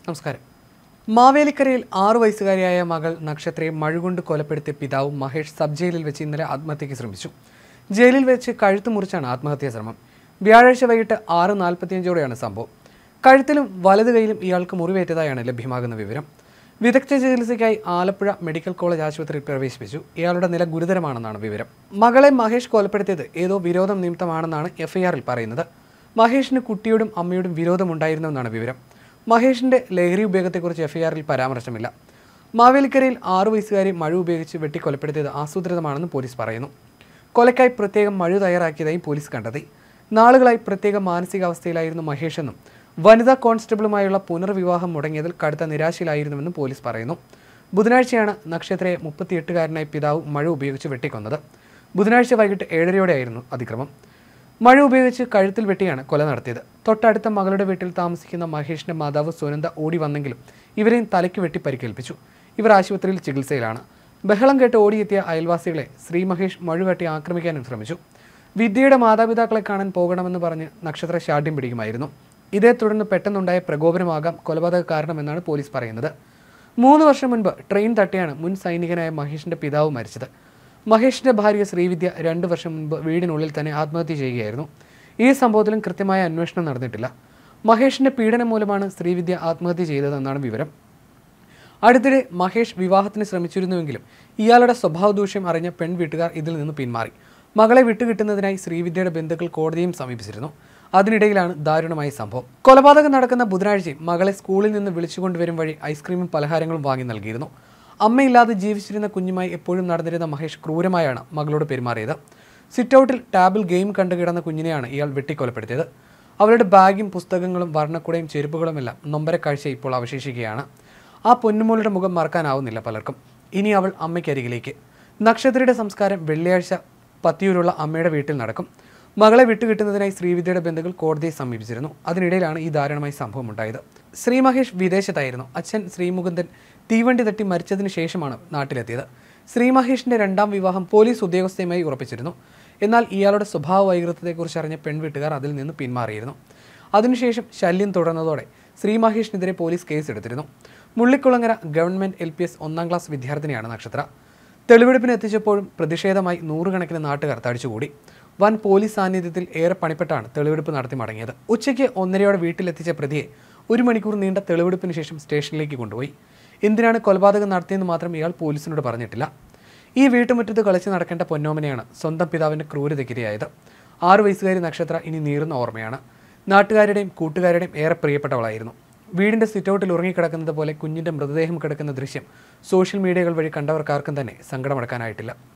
നമസ്കാരം മാവേലിക്കരയിൽ ആറു വയസ്സുകാരിയായ മകൾ നക്ഷത്രയെ മഴുകൊണ്ട് കൊലപ്പെടുത്തിയ പിതാവ് മഹേഷ് സബ് ജയിലിൽ വെച്ച് ഇന്നലെ ആത്മഹത്യയ്ക്ക് ശ്രമിച്ചു ജയിലിൽ വെച്ച് കഴുത്ത് മുറിച്ചാണ് ആത്മഹത്യാ ശ്രമം വ്യാഴാഴ്ച വൈകിട്ട് ആറ് നാൽപ്പത്തിയഞ്ചോടെയാണ് സംഭവം കഴുത്തിലും വലത് കൈയിലും ഇയാൾക്ക് മുറിവേറ്റതായാണ് ലഭ്യമാകുന്ന വിവരം വിദഗ്ധ ചികിത്സയ്ക്കായി ആലപ്പുഴ മെഡിക്കൽ കോളേജ് ആശുപത്രിയിൽ പ്രവേശിപ്പിച്ചു ഇയാളുടെ നില ഗുരുതരമാണെന്നാണ് വിവരം മകളെ മഹേഷ് കൊലപ്പെടുത്തിയത് ഏതോ വിരോധം നിമിത്തമാണെന്നാണ് എഫ്ഐആറിൽ പറയുന്നത് മഹേഷിന് കുട്ടിയോടും അമ്മയോടും വിരോധമുണ്ടായിരുന്നുവെന്നാണ് വിവരം മഹേഷിന്റെ ലഹരി ഉപയോഗത്തെക്കുറിച്ച് എഫ്ഐആറിൽ പരാമർശമില്ല മാവേലിക്കരയിൽ ആറു വയസ്സുകാരി മഴ ഉപയോഗിച്ച് വെട്ടിക്കൊലപ്പെടുത്തിയത് ആസൂത്രിതമാണെന്ന് പോലീസ് പറയുന്നു കൊലയ്ക്കായി പ്രത്യേകം മഴ തയ്യാറാക്കിയതായി പോലീസ് കണ്ടെത്തി നാളുകളായി പ്രത്യേക മാനസികാവസ്ഥയിലായിരുന്നു മഹേഷ് എന്നും വനിതാ കോൺസ്റ്റബിളുമായുള്ള പുനർവിവാഹം മുടങ്ങിയതിൽ കടുത്ത നിരാശയിലായിരുന്നുവെന്നും പോലീസ് പറയുന്നു ബുധനാഴ്ചയാണ് നക്ഷത്രയെ മുപ്പത്തിയെട്ടുകാരനായ പിതാവ് മഴ ഉപയോഗിച്ച് വെട്ടിക്കൊന്നത് ബുധനാഴ്ച വൈകിട്ട് ഏഴരയോടെയായിരുന്നു അതിക്രമം മഴ ഉപയോഗിച്ച് കഴുത്തിൽ വെട്ടിയാണ് കൊല നടത്തിയത് തൊട്ടടുത്ത മകളുടെ വീട്ടിൽ താമസിക്കുന്ന മഹേഷിന്റെ മാതാവ് സുനന്ദ ഓടി വന്നെങ്കിലും ഇവരെയും തലയ്ക്ക് വെട്ടി പരിക്കേൽപ്പിച്ചു ഇവർ ആശുപത്രിയിൽ ചികിത്സയിലാണ് ബഹളം കേട്ട് ഓടിയെത്തിയ അയൽവാസികളെ ശ്രീ മഹേഷ് മഴ വെട്ടി ആക്രമിക്കാനും ശ്രമിച്ചു വിദ്യയുടെ മാതാപിതാക്കളെ കാണാൻ പോകണമെന്ന് പറഞ്ഞ് നക്ഷത്ര ശാഠ്യം പിടിക്കുമായിരുന്നു ഇതേ തുടർന്ന് പെട്ടെന്നുണ്ടായ പ്രകോപനമാകാം കൊലപാതക കാരണമെന്നാണ് പോലീസ് പറയുന്നത് മൂന്ന് വർഷം മുൻപ് ട്രെയിൻ തട്ടിയാണ് മുൻ സൈനികനായ മഹേഷിന്റെ പിതാവ് മരിച്ചത് മഹേഷിന്റെ ഭാര്യ ശ്രീവിദ്യ രണ്ട് വർഷം മുൻപ് വീടിനുള്ളിൽ തന്നെ ആത്മഹത്യ ചെയ്യുകയായിരുന്നു ഈ സംഭവത്തിലും കൃത്യമായ അന്വേഷണം നടന്നിട്ടില്ല മഹേഷിന്റെ പീഡനം മൂലമാണ് ശ്രീവിദ്യ ആത്മഹത്യ ചെയ്തതെന്നാണ് വിവരം അടുത്തിടെ മഹേഷ് വിവാഹത്തിന് ശ്രമിച്ചിരുന്നുവെങ്കിലും ഇയാളുടെ സ്വഭാവദൂഷ്യം അറിഞ്ഞ പെൺ വീട്ടുകാർ ഇതിൽ നിന്ന് പിന്മാറി മകളെ വിട്ടുകിട്ടുന്നതിനായി ശ്രീവിദ്യയുടെ ബന്ധുക്കൾ കോടതിയും സമീപിച്ചിരുന്നു അതിനിടയിലാണ് ദാരുണമായ സംഭവം കൊലപാതകം നടക്കുന്ന ബുധനാഴ്ചയും മകളെ സ്കൂളിൽ നിന്ന് വിളിച്ചുകൊണ്ടുവരും വഴി ഐസ്ക്രീമും പലഹാരങ്ങളും വാങ്ങി നൽകിയിരുന്നു അമ്മയില്ലാതെ ജീവിച്ചിരുന്ന കുഞ്ഞുമായി എപ്പോഴും നടന്നിരുന്ന മഹേഷ് ക്രൂരമായാണ് മകളോട് പെരുമാറിയത് സിറ്റൗട്ടിൽ ടാബിൽ ഗെയിം കണ്ടു കിടന്ന കുഞ്ഞിനെയാണ് ഇയാൾ വെട്ടിക്കൊലപ്പെടുത്തിയത് അവരുടെ ബാഗും പുസ്തകങ്ങളും വർണ്ണക്കുടയും ചെരുപ്പുകളുമെല്ലാം നൊമ്പര കാഴ്ച ഇപ്പോൾ അവശേഷിക്കുകയാണ് ആ പൊന്നുമോളുടെ മുഖം മറക്കാനാവുന്നില്ല പലർക്കും ഇനി അവൾ അമ്മയ്ക്കരികിലേക്ക് നക്ഷത്രയുടെ സംസ്കാരം വെള്ളിയാഴ്ച പത്തിയൂരുള്ള അമ്മയുടെ വീട്ടിൽ നടക്കും മകളെ വിട്ടുകിട്ടുന്നതിനായി ശ്രീവിദ്യയുടെ ബന്ധുക്കൾ കോടതിയെ സമീപിച്ചിരുന്നു അതിനിടയിലാണ് ഈ ദാരുണമായ സംഭവം ഉണ്ടായത് ശ്രീ മഹേഷ് വിദേശത്തായിരുന്നു അച്ഛൻ ശ്രീമുകുന്ദൻ തീവണ്ടി തട്ടി മരിച്ചതിന് ശേഷമാണ് നാട്ടിലെത്തിയത് ശ്രീ മഹേഷിന്റെ രണ്ടാം വിവാഹം പോലീസ് ഉദ്യോഗസ്ഥയുമായി ഉറപ്പിച്ചിരുന്നു എന്നാൽ ഇയാളുടെ സ്വഭാവ വൈകൃതത്തെക്കുറിച്ച് അറിഞ്ഞ പെൺവീട്ടുകാർ അതിൽ നിന്ന് പിന്മാറിയിരുന്നു അതിനുശേഷം ശല്യം തുടർന്നതോടെ ശ്രീ മഹേഷിനെതിരെ പോലീസ് കേസെടുത്തിരുന്നു Mullikkulangara government L P S ഒന്നാം ക്ലാസ് വിദ്യാർത്ഥിനിയാണ് നക്ഷത്ര തെളിവെടുപ്പിന് എത്തിച്ചപ്പോഴും പ്രതിഷേധമായി നൂറുകണക്കിന് നാട്ടുകാർ തടിച്ചുകൂടി വൻ പോലീസ് സാന്നിധ്യത്തിൽ ഏറെ പണിപ്പെട്ടാണ് തെളിവെടുപ്പ് നടത്തി മടങ്ങിയത് ഉച്ചയ്ക്ക് ഒന്നരയോടെ വീട്ടിലെത്തിച്ച പ്രതിയെ ഒരു മണിക്കൂർ നീണ്ട തെളിവെടുപ്പിന് ശേഷം സ്റ്റേഷനിലേക്ക് കൊണ്ടുപോയി എന്തിനാണ് കൊലപാതകം നടത്തിയെന്ന് മാത്രം ഇയാൾ പോലീസിനോട് പറഞ്ഞിട്ടില്ല ഈ വീട്ടുമുറ്റത്ത് കളിച്ച് നടക്കേണ്ട പൊന്നോമനയാണ് സ്വന്തം പിതാവിന്റെ ക്രൂരതയ്ക്കിരയായത് ആറു വയസ്സുകാരി നക്ഷത്ര ഇനി നീറുന്ന ഓർമ്മയാണ് നാട്ടുകാരുടെയും കൂട്ടുകാരുടെയും ഏറെ പ്രിയപ്പെട്ടവളായിരുന്നു വീടിന്റെ സിറ്റൗട്ടിൽ ഉറങ്ങിക്കിടക്കുന്നത് പോലെ കുഞ്ഞിന്റെ മൃതദേഹം കിടക്കുന്ന ദൃശ്യം സോഷ്യൽ മീഡിയകൾ വഴി കണ്ടവർക്കാർക്കും തന്നെ സങ്കടമടക്കാനായിട്ടില്ല